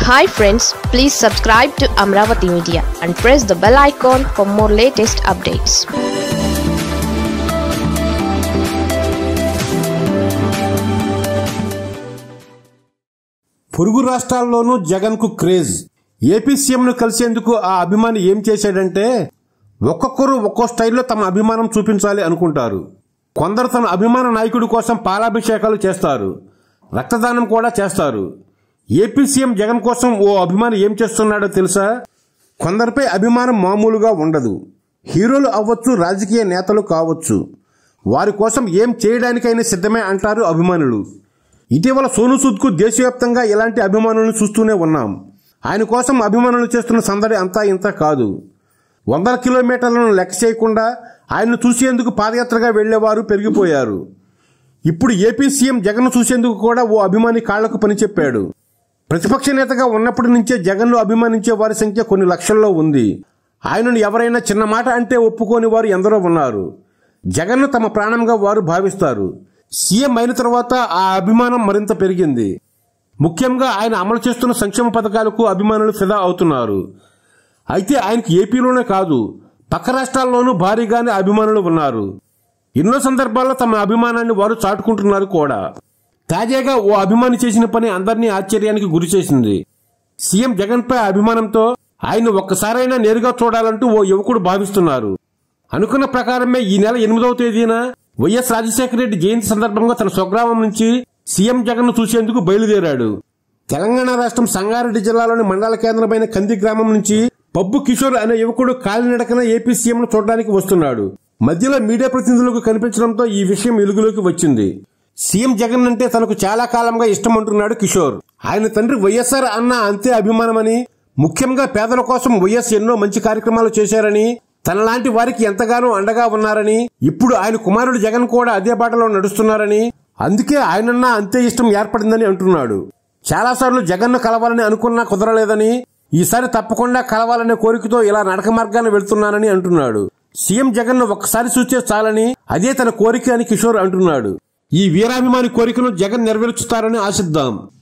hi friends please subscribe to Amaravati media and press the bell icon for more latest updates పొరుగు రాష్ట్రాల్లోనూ జగన్ కు craze AP సీఎంను కలిసేందుకు ఆ అభిమాని ఏం చేశాడంటే ఒక్కొక్కరు ఒక్కో స్టైల్లో తమ అభిమానం చూపించాలి అనుకుంటారు కొందరు తన అభిమాన నాయకుడి కోసం పాలాభిషేకాలు చేస్తారు రక్తదానం కూడా చేస్తారు ఏపీ సీఎం జగన్ కోసం ఓ అభిమాని ఏం చేస్తున్నాడో తెలుసా కొందరిపై అభిమానం మామూలుగా ఉండదు హీరోలు అవ్వచ్చు రాజకీయ నేతలు కావచ్చు వారి కోసం ఏం చేయడానికైనా సిద్ధమే అంటారు అభిమానులు ఇటీవల సోను సూద్కు దేశవ్యాప్తంగా ఇలాంటి అభిమానులను చూస్తూనే ఉన్నాం ఆయన కోసం అభిమానులు చేస్తున్న సందడి అంతా ఇంత కాదు వందల కిలోమీటర్లను లెక్క చేయకుండా ఆయన్ను చూసేందుకు పాదయాత్రగా వెళ్లేవారు పెరిగిపోయారు ఇప్పుడు ఏపీ సీఎం జగన్ చూసేందుకు కూడా ఓ అభిమాని కాళ్లకు పని చెప్పాడు ప్రతిపక్ష నేతగా ఉన్నప్పటి నుంచే జగన్ను అభిమానించే వారి సంఖ్య కొన్ని లక్షల్లో ఉంది ఆయనను ఎవరైనా చిన్న మాట అంటే ఒప్పుకోని వారు ఎందరో ఉన్నారు జగన్ను తమ ప్రాణంగా వారు భావిస్తారు సీఎం అయిన తర్వాత ఆ అభిమానం మరింత పెరిగింది ముఖ్యంగా ఆయన అమలు చేస్తున్న సంక్షేమ పథకాలకు అభిమానులు ఫిదా అవుతున్నారు అయితే ఆయనకు ఏపీలోనే కాదు పక్క రాష్ట్రాల్లోనూ భారీగానే అభిమానులు ఉన్నారు ఎన్నో సందర్భాల్లో తమ అభిమానాన్ని వారు చాటుకుంటున్నారు కూడా తాజాగా ఓ అభిమాని చేసిన పని అందరినీ ఆశ్చర్యానికి గురి చేసింది సీఎం జగన్ పై అభిమానంతో ఆయన ఒక్కసారైనా నేరుగా చూడాలంటూ ఓ యువకుడు భావిస్తున్నారు అనుకున్న ప్రకారమే ఈ నెల ఎనిమిదవ తేదీన వైఎస్ రాజశేఖర రెడ్డి జయంతి సందర్భంగా తన స్వగ్రామం నుంచి సీఎం జగన్ చూసేందుకు బయలుదేరాడు తెలంగాణ రాష్ట్రం సంగారెడ్డి జిల్లాలోని మండల కేంద్రమైన కంది గ్రామం నుంచి పబ్బు కిషోర్ అనే యువకుడు కాలినడకన ఏపీ సీఎం ను చూడడానికి వస్తున్నాడు మధ్యలో మీడియా ప్రతినిధులకు కనిపించడంతో ఈ విషయం వెలుగులోకి వచ్చింది సీఎం జగన్ అంటే తనకు చాలా కాలంగా ఇష్టం అంటున్నాడు కిషోర్ ఆయన తండ్రి వైఎస్ఆర్ అన్న అంతే అభిమానమని ముఖ్యంగా పేదల కోసం వైఎస్ ఎన్నో మంచి కార్యక్రమాలు చేశారని తనలాంటి వారికి ఎంతగానో అండగా ఉన్నారని ఇప్పుడు ఆయన కుమారుడు జగన్ కూడా అదే బాటలో నడుస్తున్నారని అందుకే ఆయనన్నా అంతే ఇష్టం ఏర్పడిందని అంటున్నాడు చాలాసార్లు జగన్ను కలవాలని అనుకున్నా కుదరలేదని ఈసారి తప్పకుండా కలవాలనే కోరికతో ఇలా నడక మార్గాన్ని వెళ్తున్నానని అంటున్నాడు సీఎం జగన్ను ఒక్కసారి చూస్తే చాలని అదే తన కోరిక అని కిషోర్ అంటున్నాడు ఈ వీరాభిమాని కోరికను జగన్ నెరవేర్చుతారని ఆశిద్దాం